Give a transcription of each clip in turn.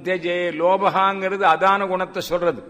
தேஜே லோபகாங்கிறது அதான குணத்தை சொல்றது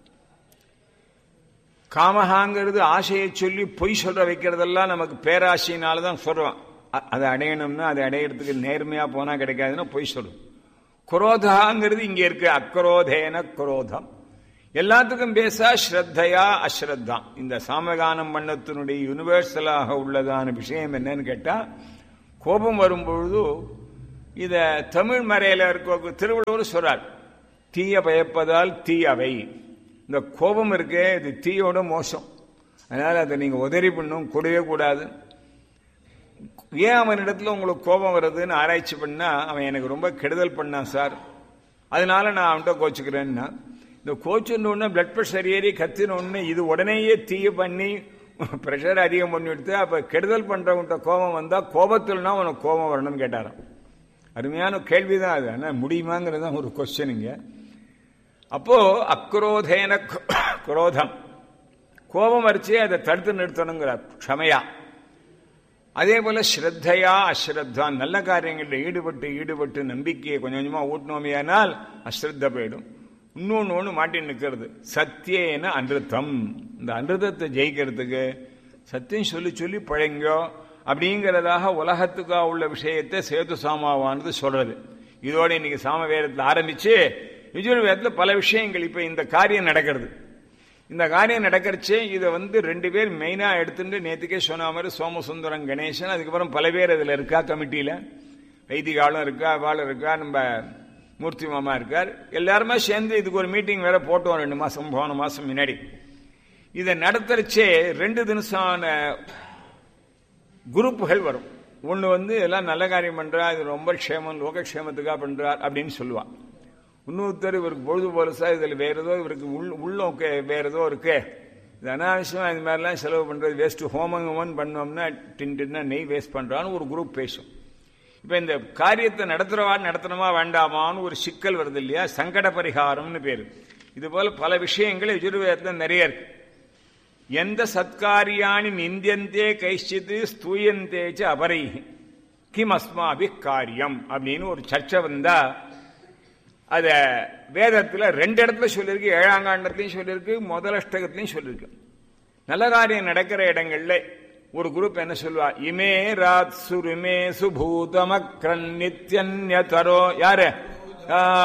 காமஹாங்கிறது ஆசையை சொல்லி பொய் சொல்ற வைக்கிறதெல்லாம் நமக்கு பேராசையினால தான் சொல்றோம் அ- அதை அடையணும்னா அதை அடையிறதுக்கு நேர்மையா போனா கிடைக்காதுன்னா பொய் சொல்லும் குரோதாங்கிறது இங்க இருக்கு அக்ரோதேன குரோதம் எல்லாத்துக்கும் பேசா ஸ்ரத்தையா அஸ்ரத்தா இந்த சாமகானம் பண்ணத்தினுடைய யுனிவர்சலாக உள்ளதான விஷயம் என்னன்னு கேட்டா கோபம் வரும்பொழுது இத தமிழ் மறையில இருக்க திருவள்ளுவர் சொல்றார் தீய பயப்பதால் தீயவை இந்த கோபம் இருக்கே இது தீயோட மோசம் அதனால அதை நீங்க உதறி பண்ணும் கூடவே கூடாது ஏன் அவனிடத்துல உங்களுக்கு கோபம் வருதுன்னு ஆராய்ச்சி பண்ணா அவன் எனக்கு ரொம்ப கெடுதல் பண்ணான் சார் அதனால நான் அவன்கிட்ட கோச்சுக்கிறேன்னா இந்த கோச்சுன்னு உடனே பிளட் ப்ரெஷர் ஏறி கத்தின உடனே இது உடனேயே தீய பண்ணி ப்ரெஷர் அதிகம் பண்ணி எடுத்து அப்ப கெடுதல் பண்றவன்கிட்ட கோபம் வந்தா கோபத்தில்னா உனக்கு கோபம் வரணும்னு கேட்டாராம் அருமையான கேள்விதான் அது ஆனா முடியுமாங்கிறது தான் ஒரு கொஸ்டினுங்க அப்போ அக்ரோதேன கு- குரோதம் கோபம் வரிச்சு அதை தடுத்து நிறுத்தணுங்கிறார் க்ஷமையா அதே போல ஸ்ரத்தையா அஸ்ரத்தா நல்ல காரியங்களில் ஈடுபட்டு ஈடுபட்டு நம்பிக்கையை கொஞ்சம் கொஞ்சமா ஊட்டினோமையானால் அஸ்ரத்த போயிடும் இன்னொன்னு ஒன்று மாட்டி நிற்கிறது சத்தியேன அன்றுத்தம் இந்த அன்றுதத்தை ஜெயிக்கிறதுக்கு சத்தியம் சொல்லி சொல்லி பழங்கோ அப்படிங்கிறதாக உலகத்துக்கா உள்ள விஷயத்தை சேது சாமாவானது சொல்றது இதோட இன்னைக்கு சாம வேதத்தில் ஆரம்பிச்சு யஜுர்வேதத்தில் பல விஷயங்கள் இப்ப இந்த காரியம் நடக்கிறது இந்த காரியம் நடக்கிறச்சே இதை வந்து ரெண்டு பேர் மெயினா எடுத்துட்டு நேத்துக்கே சொன்ன மாதிரி சோமசுந்தரம் கணேசன் அதுக்கப்புறம் பல பேர் இதுல இருக்கா கமிட்டியில வைதிகாலும் இருக்கா அவளும் இருக்கா நம்ம மூர்த்தி மாமா இருக்கார் எல்லாருமே சேர்ந்து இதுக்கு ஒரு மீட்டிங் வேற போட்டோம் ரெண்டு மாசம் போன மாசம் முன்னாடி இதை நடத்துறச்சே ரெண்டு தினசான குரூப்புகள் வரும் ஒன்று வந்து எல்லாம் நல்ல காரியம் பண்றா இது ரொம்ப க்ஷேமம் லோகக்ஷேமத்துக்காக பண்றார் அப்படின்னு சொல்லுவான் இன்னொருத்தர் இவருக்கு பொழுது போலசா இதில் வேற ஏதோ இவருக்கு உள் உள்ளம் கே- வேற ஏதோ இருக்கு இது அனாவசியமா இது மாதிரிலாம் செலவு பண்றது வேஸ்ட் ஹோமம் ஹோமம் பண்ணோம்னா டின் டின்னா நெய் வேஸ்ட் பண்றான்னு ஒரு குரூப் பேசும் இப்ப இந்த காரியத்தை நடத்துறவா நடத்தணுமா வேண்டாமான்னு ஒரு சிக்கல் வருது இல்லையா சங்கட பரிகாரம்னு பேரு இது போல பல விஷயங்கள் யஜுர்வேதத்தில் நிறைய இருக்கு எந்த சத்காரியாணி நிந்தியந்தே கைச்சித்து ஸ்தூயந்தேச்ச அபரை கிம் அஸ்மாபி காரியம் அப்படின்னு ஒரு சர்ச்சை வந்தா அத வேதத்துல ரெண்டு இடத்துல சொல்லியிருக்கு ஏழாங்காண்டத்திலையும் சொல்லியிருக்கு முதலஷ்டகத்திலையும் சொல்லியிருக்கு நல்ல காரியம் நடக்கிற இடங்கள்ல ஒரு குரூப் என்ன சொல்லுவா இமே ராத் சுருமே சுபூதமக்ரன் நித்யன்யதரோ யாரு ஆ,